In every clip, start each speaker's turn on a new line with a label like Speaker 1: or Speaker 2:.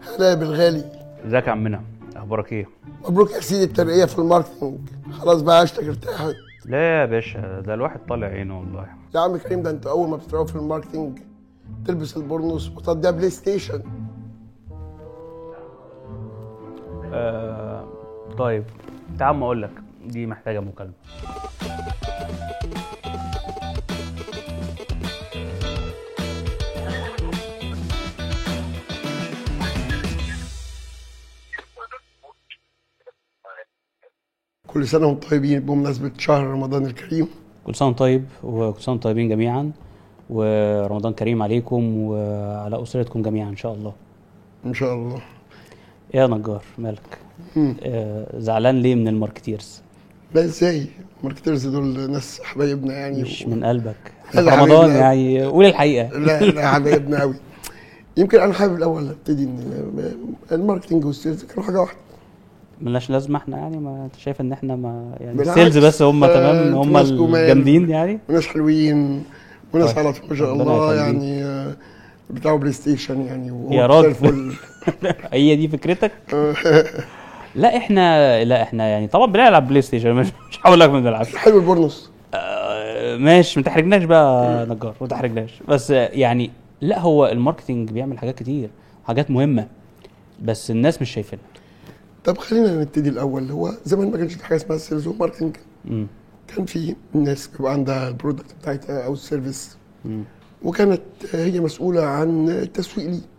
Speaker 1: هلا بالغالي
Speaker 2: ازيك يا عمنا اخبارك ايه
Speaker 1: مبروك يا سيدي الترقيه في الماركتنج خلاص بقى عشتك ارتاحت
Speaker 2: لا يا باشا ده الواحد طالع عينه والله
Speaker 1: يا عم كريم ده انت اول ما بتتراوح في الماركتنج تلبس البورنوس وتقضيها بلاي ستيشن
Speaker 2: آه طيب تعال ما اقول لك دي محتاجه مكالمه
Speaker 1: كل سنه وانتم طيبين بمناسبه شهر رمضان الكريم
Speaker 2: كل سنه وانتم طيب وكل سنه وانتم طيبين جميعا ورمضان كريم عليكم وعلى اسرتكم جميعا ان شاء الله
Speaker 1: ان شاء الله
Speaker 2: إيه يا نجار مالك آه زعلان ليه من الماركتيرز
Speaker 1: لا ازاي الماركترز دول ناس حبايبنا يعني
Speaker 2: مش
Speaker 1: و-
Speaker 2: من قلبك
Speaker 1: لا،
Speaker 2: في
Speaker 1: لا،
Speaker 2: رمضان
Speaker 1: حبيبنا.
Speaker 2: يعني قول الحقيقه
Speaker 1: لا لا حبايبنا قوي يمكن انا حابب الاول ابتدي ان الماركتنج والسيلز كانوا حاجه واحده
Speaker 2: ملناش لازمه احنا يعني ما انت شايف ان احنا ما يعني
Speaker 1: بالعكس.
Speaker 2: السيلز بس هم
Speaker 1: آه،
Speaker 2: تمام
Speaker 1: انتوا
Speaker 2: هم
Speaker 1: ناس جمال.
Speaker 2: الجامدين يعني
Speaker 1: وناس حلوين وناس
Speaker 2: طيب.
Speaker 1: على طول ما شاء
Speaker 2: ربنا
Speaker 1: الله
Speaker 2: يخليك.
Speaker 1: يعني آه، بتاعوا بلاي ستيشن يعني وهو
Speaker 2: يا
Speaker 1: زي
Speaker 2: راجل.
Speaker 1: الفل
Speaker 2: هي دي فكرتك لا احنا لا احنا يعني طبعا بنلعب بلاي ستيشن مش مش هقول لك ما بنلعبش
Speaker 1: حلو البورنوس
Speaker 2: آه، ماشي ما تحرجناش بقى يا نجار ما تحرجناش بس آه، يعني لا هو الماركتينج بيعمل حاجات كتير حاجات مهمه بس الناس مش شايفينها
Speaker 1: طب خلينا نبتدي الاول هو زمان ما كانش في حاجه اسمها سيلز وماركتنج
Speaker 2: مم.
Speaker 1: كان في الناس بيبقى عندها البرودكت بتاعتها او السيرفيس
Speaker 2: مم.
Speaker 1: وكانت هي مسؤوله عن التسويق ليه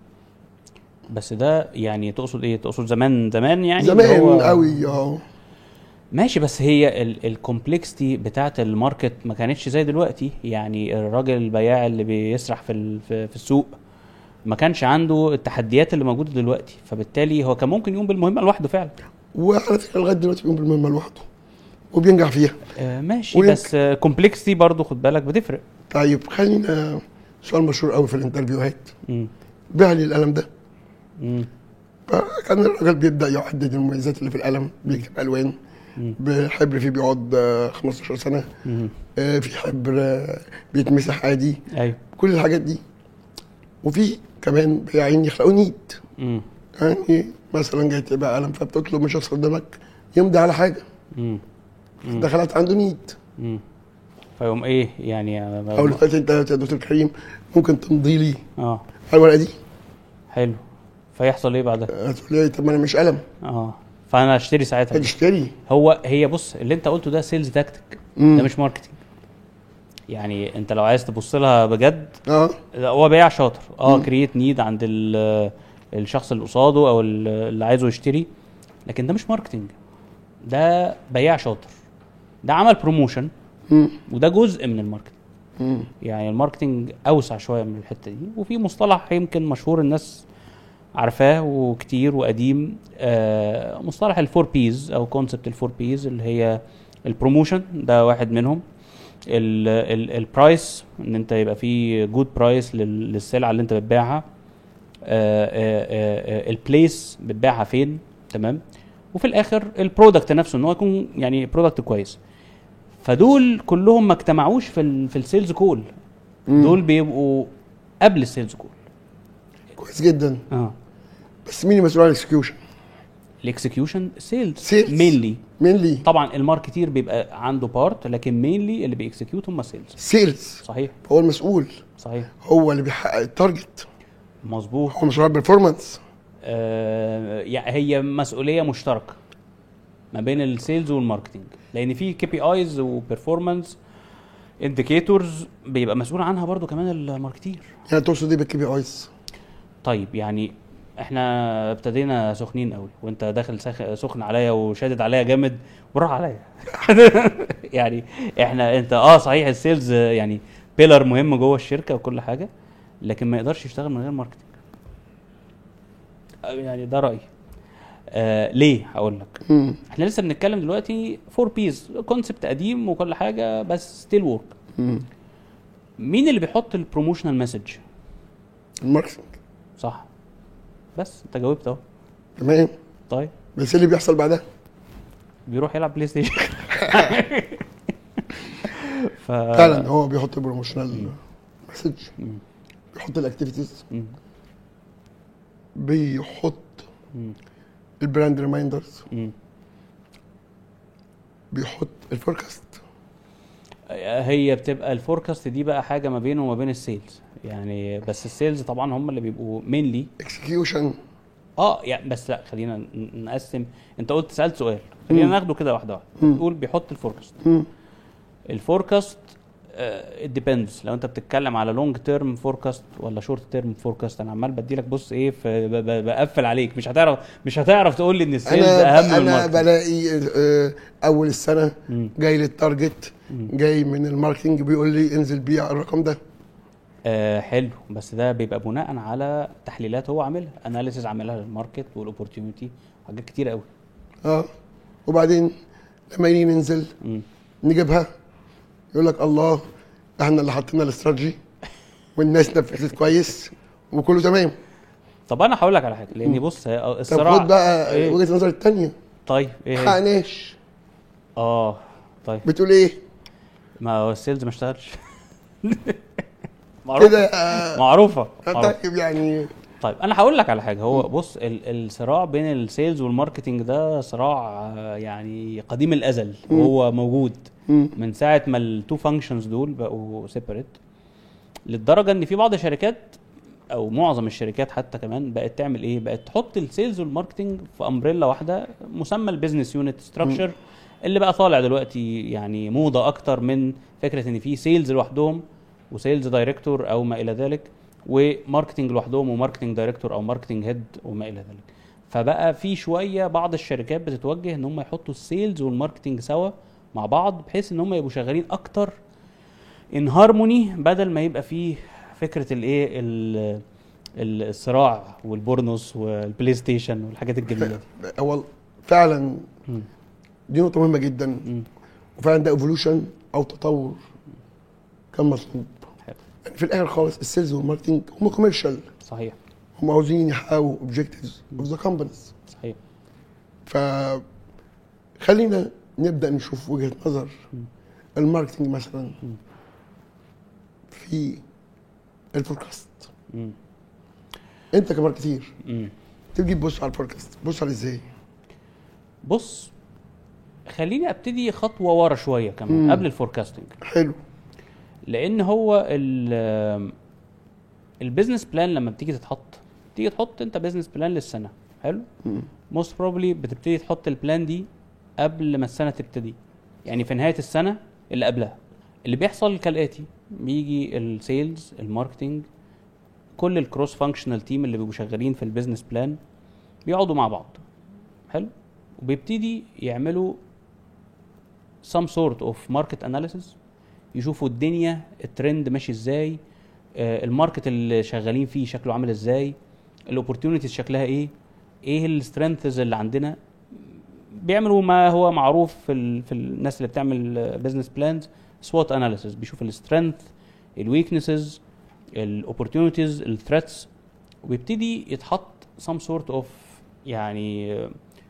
Speaker 2: بس ده يعني تقصد ايه تقصد زمان زمان يعني
Speaker 1: زمان
Speaker 2: اللي هو-
Speaker 1: قوي اه
Speaker 2: ماشي بس هي الكومبلكستي بتاعت الماركت ما كانتش زي دلوقتي يعني الراجل البياع اللي بيسرح في ال- في في السوق ما كانش عنده التحديات اللي موجوده دلوقتي فبالتالي هو كان ممكن يقوم بالمهمه لوحده فعلا
Speaker 1: وعلى فكره لغايه دلوقتي بيقوم بالمهمه لوحده وبينجح فيها
Speaker 2: آه ماشي
Speaker 1: ويمكن-
Speaker 2: بس كومبلكستي برضو خد بالك بتفرق
Speaker 1: طيب خلينا سؤال مشهور قوي في الانترفيوهات
Speaker 2: مم.
Speaker 1: بيع لي القلم ده
Speaker 2: مم.
Speaker 1: فكان الراجل بيبدا يحدد المميزات اللي في القلم بيكتب الوان
Speaker 2: مم.
Speaker 1: بحبر فيه بيقعد آه، 15 سنه
Speaker 2: مم.
Speaker 1: آه، في حبر آه، بيتمسح عادي
Speaker 2: ايوه
Speaker 1: كل الحاجات دي وفي كمان بياعين يخلقوا نيد
Speaker 2: مم.
Speaker 1: يعني مثلا جاي تبيع قلم فبتطلب من شخص قدامك يمضي على حاجه
Speaker 2: مم. مم.
Speaker 1: دخلت عنده نيد
Speaker 2: مم. فيقوم ايه يعني
Speaker 1: او دلوقتي انت يا دكتور كريم ممكن تمضي لي
Speaker 2: اه
Speaker 1: على الورقه دي
Speaker 2: حلو فيحصل ايه بعدها
Speaker 1: هتقول لي طب ما انا مش قلم
Speaker 2: اه فانا اشتري ساعتها
Speaker 1: هتشتري
Speaker 2: هو هي بص اللي انت قلته ده سيلز تاكتيك
Speaker 1: مم.
Speaker 2: ده مش ماركتنج يعني انت لو عايز تبص لها بجد
Speaker 1: اه
Speaker 2: لا، هو بيع شاطر اه كرييت نيد عند ال- الشخص اللي قصاده او ال- اللي عايزه يشتري لكن ده مش ماركتنج ده بياع شاطر ده عمل بروموشن
Speaker 1: مم.
Speaker 2: وده جزء من الماركتنج
Speaker 1: مم.
Speaker 2: يعني الماركتنج اوسع شويه من الحته دي وفي مصطلح يمكن مشهور الناس عارفاه وكتير وقديم آه مصطلح الفور بيز او كونسبت الفور بيز اللي هي البروموشن ده واحد منهم البرايس ان انت يبقى في جود برايس للسلعه اللي انت بتبيعها البليس بتبيعها فين تمام وفي الاخر البرودكت نفسه ان هو يكون يعني برودكت كويس فدول كلهم ما اجتمعوش في ال في السيلز كول
Speaker 1: مم.
Speaker 2: دول بيبقوا قبل السيلز كول
Speaker 1: كويس جدا
Speaker 2: اه
Speaker 1: بس مين المسؤول عن الاكسكيوشن؟
Speaker 2: الاكسكيوشن سيلز
Speaker 1: Sales.
Speaker 2: مينلي
Speaker 1: مين لي؟
Speaker 2: طبعا الماركتير بيبقى عنده بارت لكن مينلي اللي بيكسكيوت هم سيلز
Speaker 1: سيلز
Speaker 2: صحيح
Speaker 1: هو المسؤول
Speaker 2: صحيح
Speaker 1: هو اللي بيحقق التارجت
Speaker 2: مظبوط
Speaker 1: هو مسؤول عن البرفورمانس
Speaker 2: آه يعني هي مسؤوليه مشتركه ما بين السيلز والماركتنج لان في كي بي ايز وبرفورمانس انديكيتورز بيبقى مسؤول عنها برضو كمان الماركتير
Speaker 1: يعني تقصد ايه بالكي بي ايز؟
Speaker 2: طيب يعني احنا ابتدينا سخنين قوي وانت داخل سخ... سخن عليا وشادد عليا جامد وراح عليا يعني احنا انت اه صحيح السيلز آه، يعني بيلر مهم جوه الشركه وكل حاجه لكن ما يقدرش يشتغل من غير ماركتنج آه، يعني ده رايي آه ليه هقول لك
Speaker 1: مم.
Speaker 2: احنا لسه بنتكلم دلوقتي فور بيز كونسبت قديم وكل حاجه بس ستيل ورك
Speaker 1: مم.
Speaker 2: مين اللي بيحط البروموشنال مسج
Speaker 1: الماركتنج
Speaker 2: صح بس انت جاوبت اهو
Speaker 1: تمام
Speaker 2: طيب
Speaker 1: بس ايه اللي بيحصل بعدها؟
Speaker 2: بيروح يلعب بلاي ستيشن ف...
Speaker 1: فعلا هو بيحط بروموشنال مسج
Speaker 2: مم.
Speaker 1: بيحط الاكتيفيتيز
Speaker 2: مم.
Speaker 1: بيحط
Speaker 2: مم.
Speaker 1: البراند ريمايندرز
Speaker 2: مم.
Speaker 1: بيحط الفوركاست
Speaker 2: هي بتبقى الفوركاست دي بقى حاجه ما بينه وما بين السيلز يعني بس السيلز طبعا هم اللي بيبقوا مينلي
Speaker 1: اكسكيوشن
Speaker 2: اه يعني بس لا خلينا ن- نقسم انت قلت سالت سؤال خلينا
Speaker 1: مم.
Speaker 2: ناخده كده واحده واحده
Speaker 1: مم.
Speaker 2: تقول بيحط الفوركاست الفوركاست ديبندز لو انت بتتكلم على لونج تيرم فوركاست ولا شورت تيرم فوركاست انا عمال بديلك بص ايه في ب- ب- بقفل عليك مش هتعرف مش هتعرف تقول لي ان السيلز
Speaker 1: انا
Speaker 2: اهم من
Speaker 1: انا
Speaker 2: الماركتنج
Speaker 1: بلاقي آه، اول السنه
Speaker 2: مم.
Speaker 1: جاي للتارجت
Speaker 2: مم.
Speaker 1: جاي من الماركتنج بيقول لي انزل بيع الرقم ده
Speaker 2: آه حلو بس ده بيبقى بناء على تحليلات هو عاملها اناليسيز عاملها للماركت والاوبورتيونيتي حاجات كتير قوي
Speaker 1: اه وبعدين لما يجي ننزل
Speaker 2: مم.
Speaker 1: نجيبها يقول لك الله احنا اللي حطينا الاستراتيجي والناس نفذت كويس وكله تمام
Speaker 2: طب انا هقول لك على حاجه لان
Speaker 1: مم.
Speaker 2: بص هي
Speaker 1: طب
Speaker 2: الصراع
Speaker 1: خد بقى
Speaker 2: إيه؟
Speaker 1: وجهه النظر الثانيه
Speaker 2: طيب ايه هي؟
Speaker 1: حقناش
Speaker 2: اه طيب
Speaker 1: بتقول ايه
Speaker 2: ما هو السيلز ما اشتغلش معروفه
Speaker 1: كده آه،
Speaker 2: معروفه معروفة.
Speaker 1: طيب يعني
Speaker 2: طيب انا هقول لك على حاجه هو بص ال- الصراع بين السيلز والماركتنج ده صراع آه، يعني قديم الازل
Speaker 1: مم.
Speaker 2: وهو موجود
Speaker 1: مم.
Speaker 2: من ساعه ما التو فانكشنز دول بقوا سيبريت للدرجه ان في بعض الشركات او معظم الشركات حتى كمان بقت تعمل ايه بقت تحط السيلز والماركتنج في امبريلا واحده مسمى البيزنس يونت ستراكشر اللي بقى طالع دلوقتي يعني موضه اكتر من فكره ان في سيلز لوحدهم وسيلز دايركتور او ما الى ذلك وماركتنج لوحدهم وماركتنج دايركتور او ماركتنج هيد وما الى ذلك فبقى في شويه بعض الشركات بتتوجه ان هم يحطوا السيلز والماركتنج سوا مع بعض بحيث ان هم يبقوا شغالين اكتر ان هارموني بدل ما يبقى فيه فكره الايه ال- ال- الصراع والبورنوس والبلاي ستيشن والحاجات الجميله دي
Speaker 1: هو فعلا
Speaker 2: مم.
Speaker 1: دي نقطه مهمه جدا
Speaker 2: مم.
Speaker 1: وفعلا ده ايفولوشن او تطور كان مطلوب
Speaker 2: حلو.
Speaker 1: يعني في الاخر خالص السيلز والماركتنج هم كوميرشال
Speaker 2: صحيح
Speaker 1: هم عاوزين يحققوا اوبجكتيفز اوف ذا كومبانيز
Speaker 2: صحيح
Speaker 1: فخلينا نبدا نشوف وجهه نظر الماركتنج مثلا في البودكاست
Speaker 2: مم.
Speaker 1: انت كماركتير
Speaker 2: مم.
Speaker 1: تيجي تبص على البودكاست بص على ازاي
Speaker 2: بص خليني ابتدي خطوه ورا شويه كمان
Speaker 1: مم.
Speaker 2: قبل الفوركاستنج
Speaker 1: حلو
Speaker 2: لان هو ال البيزنس بلان لما بتيجي تتحط تيجي تحط انت بيزنس بلان للسنه حلو
Speaker 1: مم.
Speaker 2: موست بروبلي بتبتدي تحط البلان دي قبل ما السنه تبتدي يعني في نهايه السنه اللي قبلها اللي بيحصل كالاتي بيجي السيلز الماركتنج كل الكروس فانكشنال تيم اللي بيبقوا شغالين في البيزنس بلان بيقعدوا مع بعض حلو وبيبتدي يعملوا some sort of market analysis يشوفوا الدنيا الترند ماشي ازاي آه، الماركت اللي شغالين فيه شكله عامل ازاي الاوبورتيونيتيز شكلها ايه ايه السترينثز اللي عندنا بيعملوا ما هو معروف في ال... في الناس اللي بتعمل بزنس بلانز سوات اناليسيس بيشوف السترينث الويكنسز الاوبورتيونيتيز الثريتس وبيبتدي يتحط some sort of يعني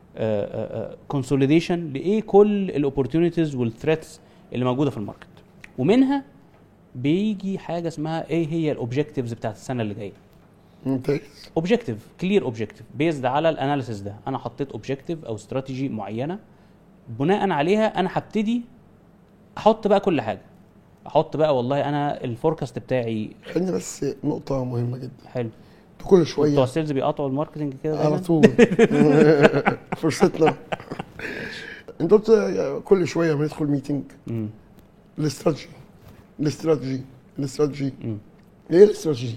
Speaker 2: كونسوليديشن لايه كل الاوبورتيونيتيز والثريتس اللي موجوده في الماركت ومنها بيجي حاجه اسمها ايه هي الاوبجكتيفز بتاعت السنه اللي جايه
Speaker 1: ممتاز
Speaker 2: اوبجكتيف كلير اوبجكتيف بيزد على الاناليسيس ده انا حطيت اوبجكتيف او استراتيجي معينه بناء عليها انا هبتدي احط بقى كل حاجه احط بقى والله انا الفوركاست بتاعي
Speaker 1: خلينا بس نقطه مهمه جدا
Speaker 2: حلو
Speaker 1: كل
Speaker 2: بتوع
Speaker 1: شويه
Speaker 2: السيلز بيقطعوا الماركتنج كده
Speaker 1: على
Speaker 2: دايما
Speaker 1: طول فرصتنا انت قلت كل شويه بندخل ميتنج
Speaker 2: مم.
Speaker 1: الاستراتيجي الاستراتيجي الاستراتيجي
Speaker 2: مم.
Speaker 1: ايه الاستراتيجي؟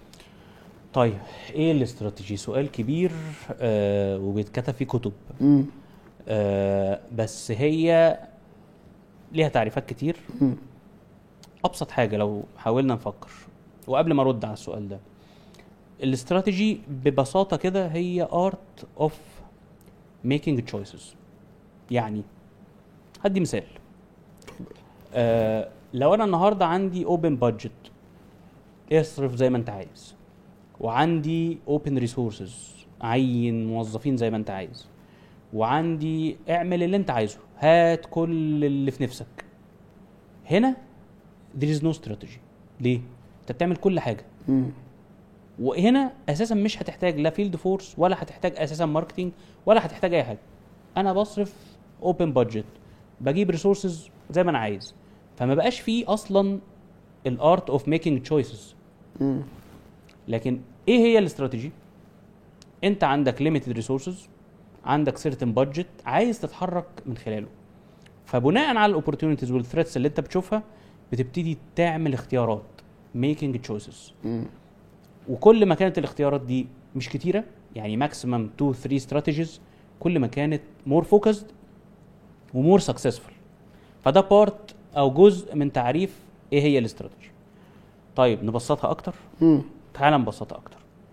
Speaker 2: طيب ايه الاستراتيجي سؤال كبير آه وبيتكتب فيه كتب
Speaker 1: مم.
Speaker 2: آه بس هي ليها تعريفات كتير
Speaker 1: مم.
Speaker 2: ابسط حاجه لو حاولنا نفكر وقبل ما ارد على السؤال ده الاستراتيجي ببساطه كده هي ارت اوف ميكينج تشويسز يعني هدي مثال آه لو انا النهارده عندي اوبن بادجت اصرف زي ما انت عايز وعندي اوبن ريسورسز عين موظفين زي ما انت عايز وعندي اعمل اللي انت عايزه هات كل اللي في نفسك هنا there is no strategy ليه انت بتعمل كل حاجه
Speaker 1: مم.
Speaker 2: وهنا اساسا مش هتحتاج لا فيلد فورس ولا هتحتاج اساسا ماركتينج ولا هتحتاج اي حاجه انا بصرف اوبن بادجت بجيب ريسورسز زي ما انا عايز فما بقاش فيه اصلا الارت اوف ميكينج تشويسز
Speaker 1: مم.
Speaker 2: لكن ايه هي الاستراتيجي انت عندك ليميتد ريسورسز عندك سيرتن بادجت عايز تتحرك من خلاله فبناء على الاوبورتونيتيز والثريتس اللي انت بتشوفها بتبتدي تعمل اختيارات ميكينج تشويسز
Speaker 1: مم.
Speaker 2: وكل ما كانت الاختيارات دي مش كتيره يعني ماكسيمم 2 3 استراتيجيز كل ما كانت مور فوكسد ومور سكسسفul فده بارت او جزء من تعريف ايه هي الاستراتيجي طيب نبسطها اكتر
Speaker 1: مم.
Speaker 2: تعال نبسطها اكتر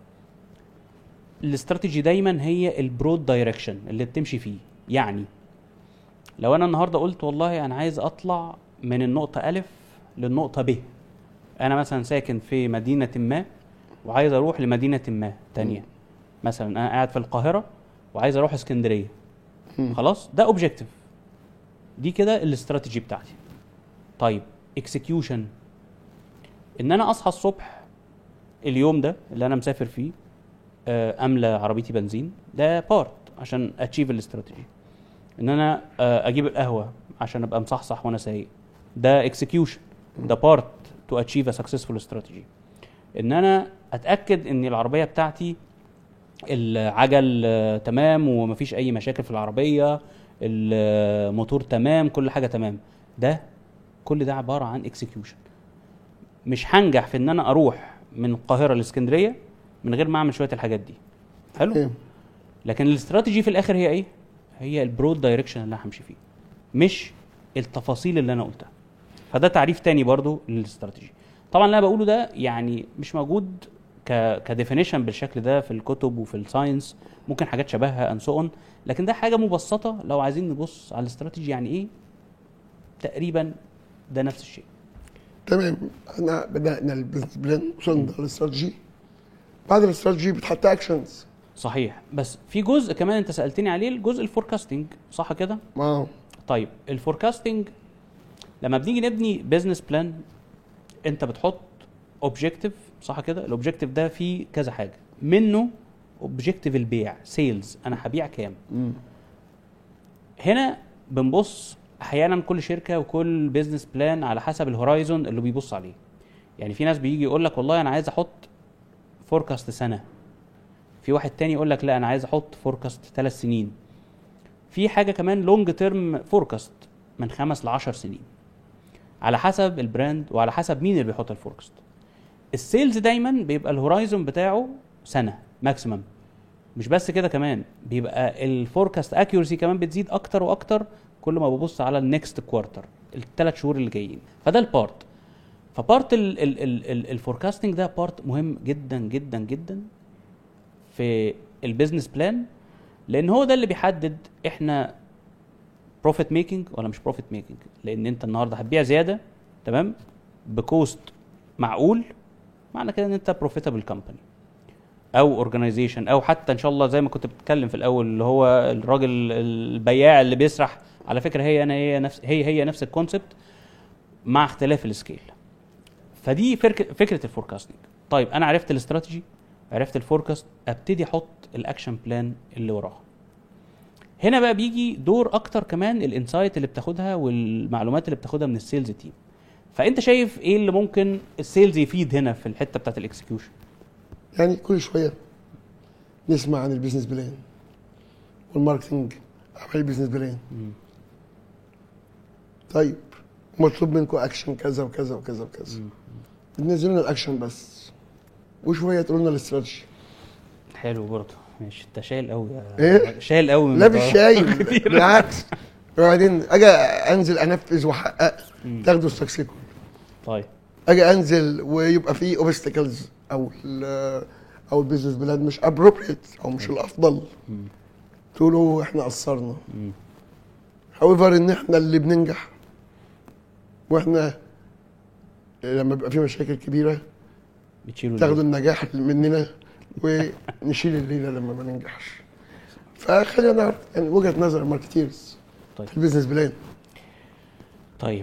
Speaker 2: الاستراتيجي دايما هي البرود دايركشن اللي بتمشي فيه يعني لو انا النهارده قلت والله انا عايز اطلع من النقطه الف للنقطه ب انا مثلا ساكن في مدينه ما وعايز اروح لمدينه ما تانية مثلا انا قاعد في القاهره وعايز اروح اسكندريه
Speaker 1: مم.
Speaker 2: خلاص ده اوبجيكتيف دي كده الاستراتيجي بتاعتي طيب اكسكيوشن ان انا اصحى الصبح اليوم ده اللي انا مسافر فيه آه، املى عربيتي بنزين ده بارت عشان اتشيف الاستراتيجي ان انا آه، اجيب القهوه عشان ابقى مصحصح وانا سايق ده اكسكيوشن ده بارت تو اتشيف ا سكسسفول استراتيجي ان انا اتاكد ان العربيه بتاعتي العجل آه، تمام ومفيش اي مشاكل في العربيه الموتور تمام كل حاجه تمام ده كل ده عباره عن اكسكيوشن مش هنجح في ان انا اروح من القاهره لاسكندريه من غير ما اعمل شويه الحاجات دي حلو
Speaker 1: إيه.
Speaker 2: لكن الاستراتيجي في الاخر هي ايه هي البرود دايركشن اللي انا همشي فيه مش التفاصيل اللي انا قلتها فده تعريف تاني برضو للاستراتيجي طبعا اللي انا بقوله ده يعني مش موجود ك كديفينيشن بالشكل ده في الكتب وفي الساينس ممكن حاجات شبهها ان سو لكن ده حاجه مبسطه لو عايزين نبص على الاستراتيجي يعني ايه تقريبا ده نفس الشيء
Speaker 1: تمام احنا بدانا البزنس بلان وصلنا للاستراتيجي بعد الاستراتيجي بتحط اكشنز
Speaker 2: صحيح بس في جزء كمان انت سالتني عليه الجزء الفوركاستنج صح كده
Speaker 1: اه
Speaker 2: طيب الفوركاستنج لما بنيجي نبني بزنس بلان انت بتحط اوبجيكتيف صح كده الاوبجيكتيف ده فيه كذا حاجه منه اوبجيكتيف البيع سيلز انا هبيع كام
Speaker 1: مم.
Speaker 2: هنا بنبص احيانا كل شركه وكل بزنس بلان على حسب الهورايزون اللي بيبص عليه يعني في ناس بيجي يقول لك والله انا عايز احط فوركاست سنه في واحد تاني يقول لك لا انا عايز احط فوركاست ثلاث سنين في حاجه كمان لونج تيرم فوركاست من خمس ل 10 سنين على حسب البراند وعلى حسب مين اللي بيحط الفوركاست السيلز دايما بيبقى الهورايزون بتاعه سنه ماكسيمم مش بس كده كمان بيبقى الفوركاست اكيورسي كمان بتزيد اكتر واكتر كل ما ببص على النكست كوارتر الثلاث شهور اللي جايين فده البارت فبارت الفوركاستنج ده بارت مهم جدا جدا جدا في البيزنس بلان لان هو ده اللي بيحدد احنا بروفيت ميكنج ولا مش بروفيت ميكنج لان انت النهارده هتبيع زياده تمام بكوست معقول معنى كده ان انت بروفيتابل كومباني او اورجانيزيشن او حتى ان شاء الله زي ما كنت بتتكلم في الاول اللي هو الراجل البياع اللي بيسرح على فكره هي انا هي نفس هي هي نفس الكونسبت مع اختلاف السكيل فدي فرك- فكره الفوركاستنج طيب انا عرفت الاستراتيجي عرفت الفوركاست ابتدي احط الاكشن بلان اللي وراها هنا بقى بيجي دور اكتر كمان الانسايت اللي بتاخدها والمعلومات اللي بتاخدها من السيلز تيم فانت شايف ايه اللي ممكن السيلز يفيد هنا في الحته بتاعت الاكسكيوشن
Speaker 1: يعني كل شويه نسمع عن البيزنس بلان والماركتنج عمل البيزنس بلان طيب مطلوب منكم اكشن كذا وكذا وكذا وكذا بتنزلوا لنا الاكشن بس وشويه تقولوا لنا الاستراتيجي
Speaker 2: حلو برضه ماشي انت شايل قوي
Speaker 1: إيه؟
Speaker 2: شايل قوي من
Speaker 1: لا مش
Speaker 2: الموضوع.
Speaker 1: شايل بالعكس وبعدين اجي انزل انفذ واحقق تاخدوا استكسكم
Speaker 2: طيب
Speaker 1: اجي انزل ويبقى في اوبستكلز او ال او البيزنس بلان مش ابروبريت او مش الافضل تقولوا احنا قصرنا
Speaker 2: مم.
Speaker 1: هاويفر ان احنا اللي بننجح واحنا لما بيبقى في مشاكل كبيره
Speaker 2: بتشيلوا
Speaker 1: تاخدوا
Speaker 2: الليل.
Speaker 1: النجاح مننا ونشيل الليله لما ما ننجحش فخلينا نعرف يعني وجهه نظر الماركتيرز
Speaker 2: طيب.
Speaker 1: في البيزنس بلان
Speaker 2: طيب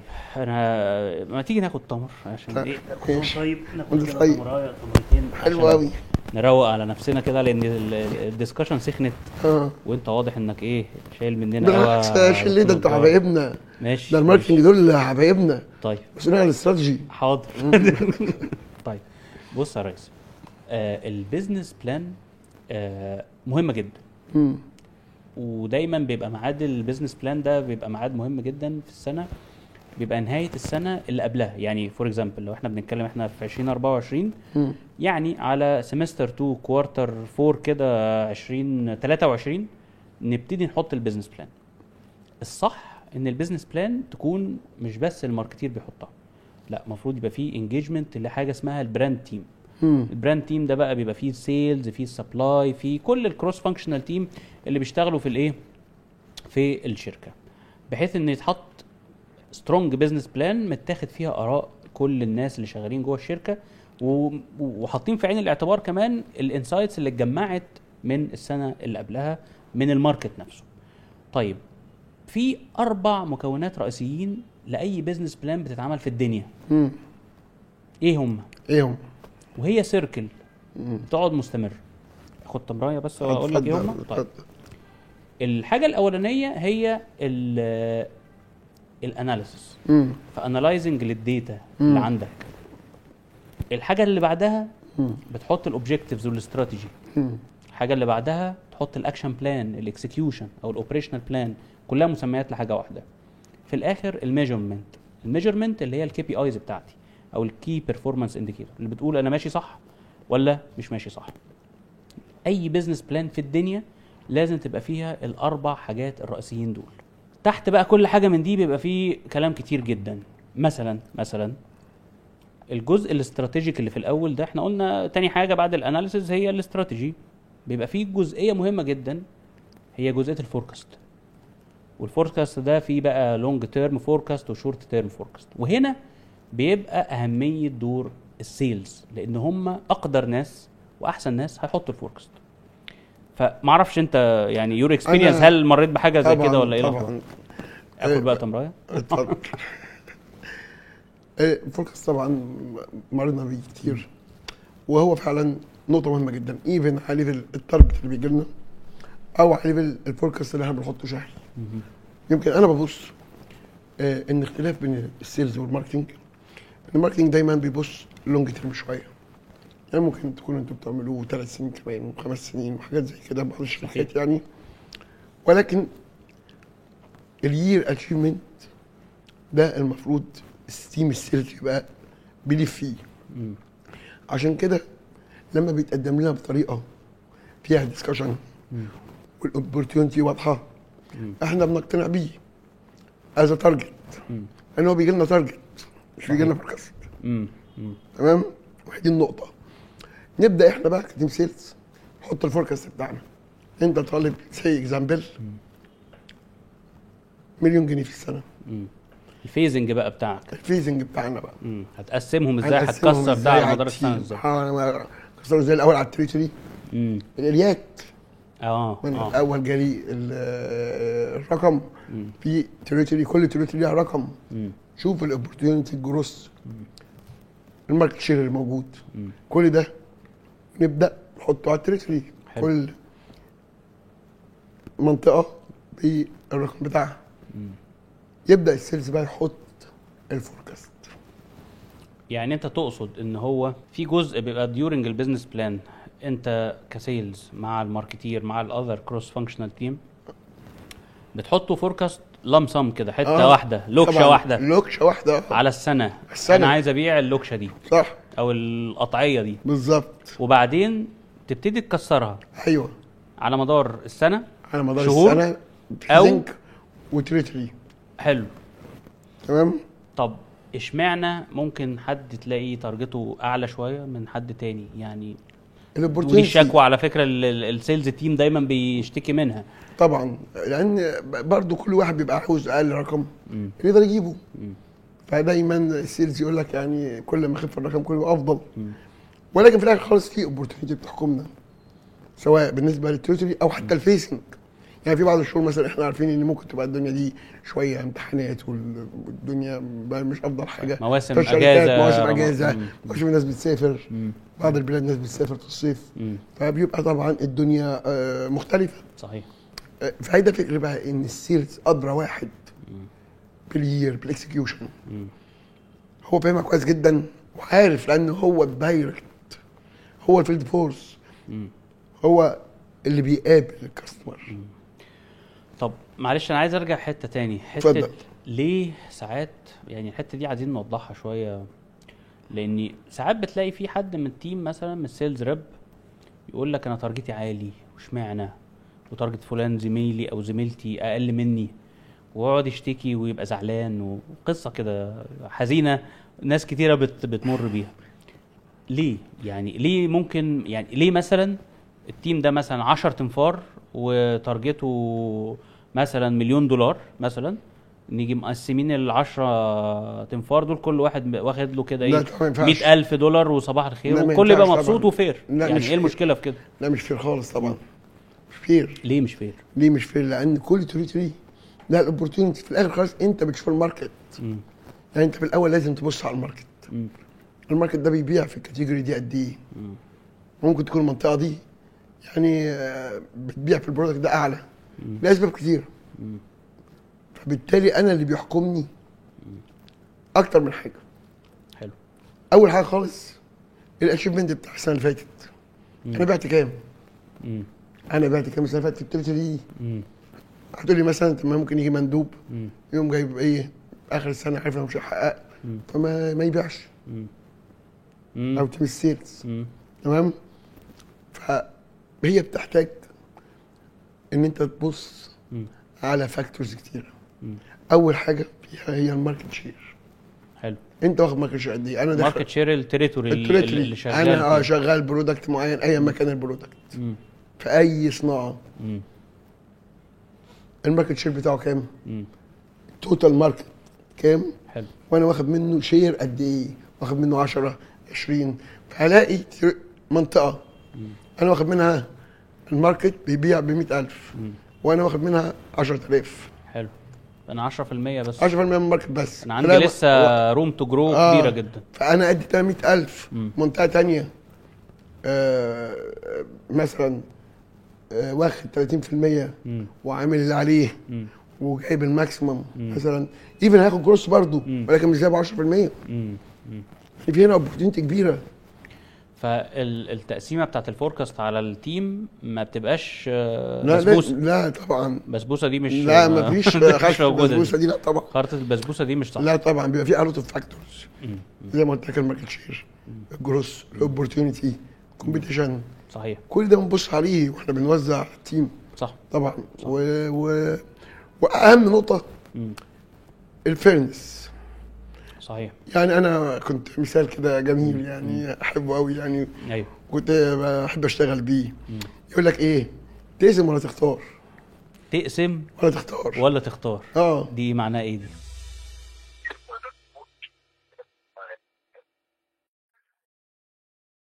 Speaker 2: انا ما تيجي ناخد تمر عشان
Speaker 1: طيب،
Speaker 2: ايه
Speaker 1: ماشي.
Speaker 2: طيب ناخد
Speaker 1: وانت
Speaker 2: كده
Speaker 1: طيب.
Speaker 2: تمرايه تمرتين
Speaker 1: حلو
Speaker 2: عشان
Speaker 1: قوي
Speaker 2: نروق على نفسنا كده لان الديسكشن سخنت
Speaker 1: اه
Speaker 2: وانت واضح انك ايه شايل مننا
Speaker 1: بالعكس
Speaker 2: قوي
Speaker 1: يا شلي ده انتوا حبايبنا
Speaker 2: ماشي
Speaker 1: ده الماركتنج دول حبايبنا
Speaker 2: طيب
Speaker 1: مسؤولين عن الاستراتيجي
Speaker 2: حاضر طيب بص يا ريس آه البيزنس بلان آه مهمه جدا
Speaker 1: مم.
Speaker 2: ودايما بيبقى ميعاد البيزنس بلان ده بيبقى ميعاد مهم جدا في السنه بيبقى نهايه السنه اللي قبلها يعني فور اكزامبل لو احنا بنتكلم احنا في 2024
Speaker 1: مم.
Speaker 2: يعني على سمستر 2 كوارتر 4 كده 20 23 نبتدي نحط البيزنس بلان الصح ان البيزنس بلان تكون مش بس الماركتير بيحطها لا المفروض يبقى فيه انجيجمنت لحاجه اسمها البراند تيم
Speaker 1: مم.
Speaker 2: البراند تيم ده بقى بيبقى فيه سيلز فيه سبلاي فيه كل الكروس فانكشنال تيم اللي بيشتغلوا في الايه في الشركه بحيث ان يتحط سترونج بزنس بلان متاخد فيها اراء كل الناس اللي شغالين جوه الشركه و- وحاطين في عين الاعتبار كمان الانسايتس اللي اتجمعت من السنه اللي قبلها من الماركت نفسه طيب في اربع مكونات رئيسيين لاي بزنس بلان بتتعمل في الدنيا
Speaker 1: مم.
Speaker 2: ايه هم
Speaker 1: ايه هم؟
Speaker 2: وهي سيركل
Speaker 1: مم.
Speaker 2: تقعد مستمر خد تمرايه بس واقول لك ايه هم
Speaker 1: اتفضل،
Speaker 2: طيب
Speaker 1: اتفضل.
Speaker 2: الحاجه الاولانيه هي ال الاناليسيس
Speaker 1: مم.
Speaker 2: فانالايزنج للديتا
Speaker 1: مم.
Speaker 2: اللي عندك الحاجه اللي بعدها
Speaker 1: مم.
Speaker 2: بتحط الاوبجكتيفز والاستراتيجي
Speaker 1: مم.
Speaker 2: الحاجه اللي بعدها تحط الاكشن بلان الاكسكيوشن او الاوبريشنال بلان كلها مسميات لحاجه واحده في الاخر الميجرمنت الميجرمنت اللي هي الكي بي ايز بتاعتي او الكي بيرفورمانس انديكيتور اللي بتقول انا ماشي صح ولا مش ماشي صح اي بزنس بلان في الدنيا لازم تبقى فيها الاربع حاجات الرئيسيين دول تحت بقى كل حاجه من دي بيبقى فيه كلام كتير جدا مثلا مثلا الجزء الاستراتيجيك اللي في الاول ده احنا قلنا تاني حاجه بعد الاناليسيز هي الاستراتيجي بيبقى فيه جزئيه مهمه جدا هي جزئيه الفوركاست والفوركاست ده فيه بقى لونج تيرم فوركاست وشورت تيرم فوركاست وهنا بيبقى اهميه دور السيلز لان هم اقدر ناس واحسن ناس هيحطوا الفوركاست فمعرفش انت يعني يور اكسبيرينس
Speaker 1: أنا-
Speaker 2: هل مريت بحاجه زي
Speaker 1: طبعاً،
Speaker 2: كده ولا ايه الأخبار؟
Speaker 1: طبعا
Speaker 2: اكل بقى تمرايه
Speaker 1: اتفضل إيه، الفوركاست طبعا مرنا بيه كتير وهو فعلا نقطة مهمة جدا ايفن على ليفل التارجت اللي بيجي لنا او على ليفل الفوركاست اللي احنا بنحطه شهري يمكن انا ببص آه، ان اختلاف بين السيلز والماركتنج ان الماركتنج دايما بيبص لونج تيرم شويه يعني ممكن تكونوا انتوا بتعملوه ثلاث سنين كمان وخمس سنين وحاجات زي كده بعض الشركات يعني ولكن اليير اتشيفمنت ده المفروض ستيم السيلز يبقى بيليف فيه
Speaker 2: مم.
Speaker 1: عشان كده لما بيتقدم لنا بطريقه فيها ديسكشن
Speaker 2: مم.
Speaker 1: والاوبورتيونتي واضحه
Speaker 2: مم.
Speaker 1: احنا بنقتنع بيه از تارجت
Speaker 2: مم.
Speaker 1: لان هو بيجي لنا تارجت مش بيجي لنا
Speaker 2: صحيح.
Speaker 1: فوركاست
Speaker 2: مم. مم.
Speaker 1: تمام ودي النقطه نبدا احنا بقى كتيم سيلز نحط الفوركاست بتاعنا انت طالب سي اكزامبل مليون جنيه في السنه
Speaker 2: مم. الفيزنج بقى بتاعك
Speaker 1: الفيزنج بتاعنا بقى
Speaker 2: مم. هتقسمهم ازاي
Speaker 1: هنقسمهم
Speaker 2: هتكسر ده
Speaker 1: إزاي
Speaker 2: على
Speaker 1: على
Speaker 2: مدار السنه
Speaker 1: التيم؟
Speaker 2: ازاي
Speaker 1: ها- كسروا ازاي الاول على التريتوري
Speaker 2: مم.
Speaker 1: الاليات
Speaker 2: اه
Speaker 1: من
Speaker 2: اه
Speaker 1: الاول جالي ال- آه، الرقم
Speaker 2: مم.
Speaker 1: في تريتوري كل تريتوري ليها رقم
Speaker 2: مم.
Speaker 1: شوف الاوبورتيونتي الجروس الماركت شير اللي موجود
Speaker 2: مم.
Speaker 1: كل ده نبدا نحطه على التريتوري
Speaker 2: حلو.
Speaker 1: كل منطقه بالرقم بتاعها
Speaker 2: مم.
Speaker 1: يبدا السيلز بقى يحط الفوركاست
Speaker 2: يعني انت تقصد ان هو في جزء بيبقى ديورنج البيزنس بلان انت كسيلز مع الماركتير مع الاذر كروس فانكشنال تيم بتحطوا فوركاست لام سم كده حته
Speaker 1: آه،
Speaker 2: واحده لوكشه
Speaker 1: طبعاً
Speaker 2: واحده
Speaker 1: لوكشه واحده
Speaker 2: على السنه
Speaker 1: السنة.
Speaker 2: انا عايز ابيع اللوكشه دي
Speaker 1: صح
Speaker 2: او القطعيه دي
Speaker 1: بالظبط
Speaker 2: وبعدين تبتدي تكسرها
Speaker 1: ايوه
Speaker 2: على مدار السنه
Speaker 1: على مدار
Speaker 2: شهور
Speaker 1: السنه
Speaker 2: أو-
Speaker 1: لينك وتريتوري
Speaker 2: حلو
Speaker 1: تمام
Speaker 2: طب اشمعنى ممكن حد تلاقي تارجته اعلى شويه من حد تاني يعني ودي
Speaker 1: الاوبورتيونتي
Speaker 2: الشكوى على فكره ال- ال- السيلز تيم دايما بيشتكي منها
Speaker 1: طبعا لان برضو كل واحد بيبقى عاوز اقل رقم
Speaker 2: مم.
Speaker 1: يقدر يجيبه
Speaker 2: مم.
Speaker 1: فدايما السيلز يقول لك يعني كل ما يخف الرقم كل ما افضل
Speaker 2: مم.
Speaker 1: ولكن في الاخر خالص في اوبورتيونتي بتحكمنا سواء بالنسبه للتريتوري او حتى الفيسنج يعني في بعض الشهور مثلا احنا عارفين ان ممكن تبقى الدنيا دي شويه امتحانات وال- والدنيا بقى مش افضل حاجه
Speaker 2: مواسم
Speaker 1: فالشركات
Speaker 2: اجازه
Speaker 1: مواسم
Speaker 2: رمضان.
Speaker 1: اجازه
Speaker 2: مم.
Speaker 1: مواسم الناس بتسافر
Speaker 2: مم.
Speaker 1: بعض البلاد الناس بتسافر في الصيف
Speaker 2: مم.
Speaker 1: فبيبقى طبعا الدنيا آه، مختلفه
Speaker 2: صحيح
Speaker 1: آه، فهيدا فكر بقى ان السيلز ادرى واحد بالير بالاكسكيوشن
Speaker 2: مم.
Speaker 1: هو فاهمها كويس جدا وعارف لان هو الدايركت هو الفيلد فورس
Speaker 2: مم.
Speaker 1: هو اللي بيقابل الكاستمر
Speaker 2: طب معلش انا عايز ارجع حته تاني حته
Speaker 1: اتفضل.
Speaker 2: ليه ساعات يعني الحته دي عايزين نوضحها شويه لان ساعات بتلاقي في حد من التيم مثلا من السيلز ريب يقول لك انا تارجتي عالي واشمعنى وتارجت فلان زميلي او زميلتي اقل مني ويقعد يشتكي ويبقى زعلان وقصه كده حزينه ناس كتيره بت بتمر بيها ليه يعني ليه ممكن يعني ليه مثلا التيم ده مثلا 10 تنفار وتارجته مثلا مليون دولار مثلا نيجي مقسمين ال 10 تنفار دول كل واحد واخد له كده
Speaker 1: لا
Speaker 2: ايه
Speaker 1: طبعا ما ينفعش.
Speaker 2: 100000 دولار وصباح الخير
Speaker 1: لا ما
Speaker 2: والكل يبقى
Speaker 1: ينفعش
Speaker 2: مبسوط
Speaker 1: طبعا.
Speaker 2: وفير
Speaker 1: لا
Speaker 2: يعني
Speaker 1: مش
Speaker 2: ايه
Speaker 1: فير.
Speaker 2: المشكله في كده
Speaker 1: لا مش فير خالص طبعا مش فير
Speaker 2: ليه مش فير
Speaker 1: ليه مش فير لان كل تريتوري لا الاوبورتيونتي في الاخر خالص انت بتشوف الماركت
Speaker 2: مم.
Speaker 1: يعني انت في الاول لازم تبص على الماركت
Speaker 2: مم.
Speaker 1: الماركت ده بيبيع في الكاتيجوري دي قد ايه
Speaker 2: مم.
Speaker 1: ممكن تكون المنطقه دي يعني آه، بتبيع في البرودكت ده اعلى لاسباب كتير
Speaker 2: مم.
Speaker 1: فبالتالي انا اللي بيحكمني اكتر من حاجه
Speaker 2: حلو
Speaker 1: اول حاجه خالص الاتشيفمنت بتاع السنه اللي فاتت انا بعت كام
Speaker 2: مم.
Speaker 1: انا بعت كام السنه اللي فاتت في التريتوري دي
Speaker 2: مم.
Speaker 1: هتقول لي مثلا طب ما ممكن يجي مندوب
Speaker 2: مم.
Speaker 1: يوم جايب ايه اخر السنه عارف انه مش هيحقق
Speaker 2: مم.
Speaker 1: فما ما يبيعش
Speaker 2: مم.
Speaker 1: او
Speaker 2: مم.
Speaker 1: تيم السيلز
Speaker 2: مم.
Speaker 1: تمام فهي بتحتاج ان انت تبص
Speaker 2: مم.
Speaker 1: على فاكتورز كتيره
Speaker 2: مم.
Speaker 1: اول حاجه فيها هي الماركت شير
Speaker 2: حلو
Speaker 1: انت واخد ماركت شير قد ايه انا داخل
Speaker 2: ماركت شير التريتوري اللي,
Speaker 1: التريتوري
Speaker 2: اللي شغال
Speaker 1: انا اه
Speaker 2: فيه.
Speaker 1: شغال برودكت معين ايا ما كان البرودكت
Speaker 2: مم.
Speaker 1: في اي صناعه
Speaker 2: مم.
Speaker 1: الماركت شير بتاعه كام
Speaker 2: مم.
Speaker 1: توتال ماركت كام
Speaker 2: حلو
Speaker 1: وانا واخد منه شير قد ايه واخد منه 10 20 فهلاقي تر- منطقه انا واخد منها الماركت بيبيع ب 100000
Speaker 2: مم.
Speaker 1: وانا واخد منها 10000
Speaker 2: حلو انا 10% بس
Speaker 1: 10% من الماركت بس
Speaker 2: انا عندي
Speaker 1: فلا-
Speaker 2: لسه روم تو جرو
Speaker 1: آه.
Speaker 2: كبيره جدا
Speaker 1: فانا ادي 100000
Speaker 2: مم.
Speaker 1: منطقه تانية آه آه، مثلا آه واخد 30%
Speaker 2: مم.
Speaker 1: وعامل اللي عليه
Speaker 2: مم.
Speaker 1: وجايب الماكسيمم
Speaker 2: مم.
Speaker 1: مثلا ايفن هياخد جروس برضه
Speaker 2: مم.
Speaker 1: ولكن مش جايب 10% يعني
Speaker 2: مم. مم.
Speaker 1: في هنا اوبورتيونتي كبيره
Speaker 2: فالتقسيمه بتاعت الفوركاست على التيم ما بتبقاش آه،
Speaker 1: لا لا,
Speaker 2: بسبوسه
Speaker 1: لا طبعا
Speaker 2: بسبوسه دي مش
Speaker 1: لا ما فيش
Speaker 2: مش
Speaker 1: خش
Speaker 2: موجوده
Speaker 1: البسبوسه
Speaker 2: دي.
Speaker 1: دي لا طبعا
Speaker 2: خرطه البسبوسه دي مش صح
Speaker 1: لا طبعا بيبقى في الوت اوف فاكتورز
Speaker 2: مم.
Speaker 1: زي ما قلت لك الماركت شير الجروس الاوبورتيونتي كومبيتيشن
Speaker 2: صحيح
Speaker 1: كل ده بنبص عليه واحنا بنوزع على التيم
Speaker 2: صح
Speaker 1: طبعا و... و... واهم نقطه
Speaker 2: مم.
Speaker 1: الفيرنس
Speaker 2: صحيح
Speaker 1: يعني انا كنت مثال كده جميل يعني احبه قوي يعني
Speaker 2: ايوه
Speaker 1: كنت بحب اشتغل بيه يقول لك ايه تقسم ولا تختار
Speaker 2: تقسم
Speaker 1: ولا تختار
Speaker 2: ولا تختار
Speaker 1: اه
Speaker 2: دي معناها ايه دي